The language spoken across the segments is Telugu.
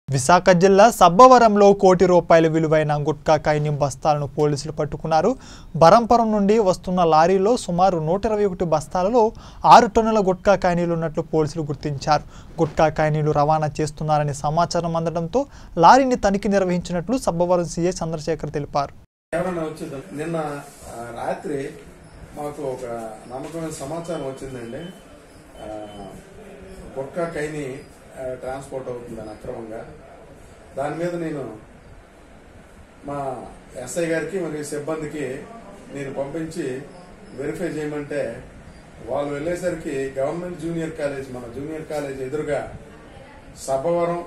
విశాఖ జిల్లా సబ్బవరంలో కోటి రూపాయల విలువైన గుట్కా కైని బస్తాలను పోలీసులు పట్టుకున్నారు బరంపురం నుండి వస్తున్న లారీలో సుమారు నూట ఇరవై ఒకటి బస్తాలలో ఆరు టన్నుల గుట్కా కాయనీలు ఉన్నట్లు పోలీసులు గుర్తించారు గుట్కా కాయనీలు రవాణా చేస్తున్నారని సమాచారం అందడంతో లారీని తనిఖీ నిర్వహించినట్లు సబ్బవరం సీఏ చంద్రశేఖర్ తెలిపారు ఎవరైనా వచ్చింది నిన్న ఆ, రాత్రి మాకు ఒక నమ్మకమైన సమాచారం వచ్చిందండి ఆ, గుట్కా కైని ఆ, ట్రాన్స్పోర్ట్ అవుతుందని అక్రమంగా దాని మీద నేను మా ఎస్ఐ గారికి మరియు సిబ్బందికి నేను పంపించి వెరిఫై చేయమంటే వాళ్ళు వెళ్ళేసరికి గవర్నమెంట్ జూనియర్ కాలేజ్ మన జూనియర్ కాలేజ్ ఎదురుగా సబ్బవరం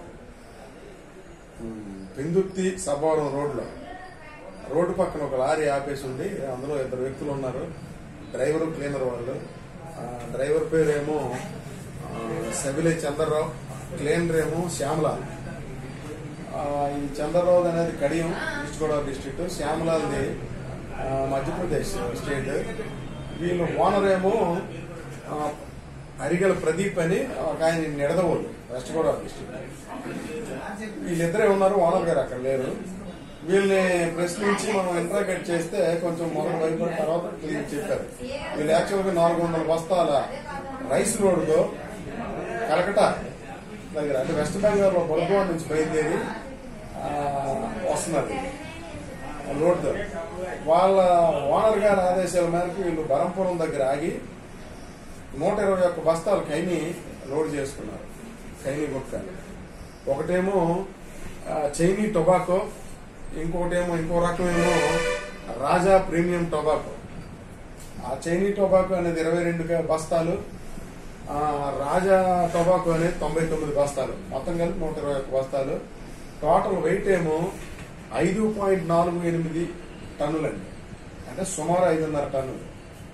ఉమ్, పెందుర్తి సబ్బవరం రోడ్లో రోడ్డు పక్కన ఒక లారీ ఆపేసి ఉంది అందులో ఇద్దరు వ్యక్తులు ఉన్నారు డ్రైవర్ క్లీనర్ వాళ్ళు ఆ, డ్రైవర్ పేరేమో ఆ, సబిలే చంద్రరావు క్లీనర్ ఏమో శ్యామలాల్ ఆ, ఈ చంద్రరావు అనేది కడియం ఈస్ట్ గోదావరి డిస్ట్రిక్ట్ శ్యామలాల్ది ఆ, మధ్యప్రదేశ్ స్టేట్ వీళ్ళు ఓనర్ ఏమో ఆ, అరిగల ప్రదీప్ అని ఒక ఆయన నిడదవోలు వెస్ట్ గోదావరి డిస్ట్రిక్ట్ వీళ్ళిద్దరే ఉన్నారు ఓనర్ గారు అక్కడ లేరు వీళ్ళని ప్రశ్నించి మనం ఇంటరాగేట్ చేస్తే కొంచెం మొదటి వైపు తర్వాత క్లియర్ చెప్పారు వీళ్ళు యాక్చువల్ గా నాలుగు వందల బస్తాల రైస్ రోడ్డుతో కలకటా దగ్గర అంటే వెస్ట్ బెంగాల్ లో బొలగోడ నుంచి బయలుదేరి ఆ, వస్తున్నారు రోడ్డు వాళ్ళ ఓనర్ గారి ఆదేశాల మేరకు వీళ్ళు బరంపురం దగ్గర ఆగి నూట ఇరవై ఒక్క బస్తాలు కైని లోడ్ చేసుకున్నారు కైని గుట్క ఒకటేమో ఆ, చైనీ టొబాకో ఇంకోటేమో ఇంకో రకమేమో రాజా ప్రీమియం టొబాకో ఆ చైనీ టొబాకో అనేది ఇరవై రెండు బస్తాలు ఆ, రాజా టొబాకో అనేది తొంభై తొమ్మిది బస్తాలు మొత్తం కలిపి నూట ఇరవై ఒక్క బస్తాలు టోటల్ వెయిట్ ఏమో ఐదు పాయింట్ నాలుగు ఎనిమిది టన్నులండి అంటే సుమారు ఐదున్నర టన్నులు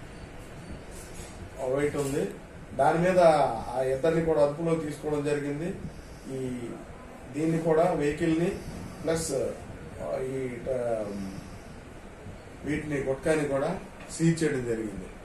వెయిట్ ఉంది దాని మీద ఆ ఇద్దరిని కూడా అదుపులో తీసుకోవడం జరిగింది ఈ దీన్ని కూడా వెహికల్ ని ప్లస్ ఈ ట- వీటిని గుట్కాని కూడా సీజ్ చేయడం జరిగింది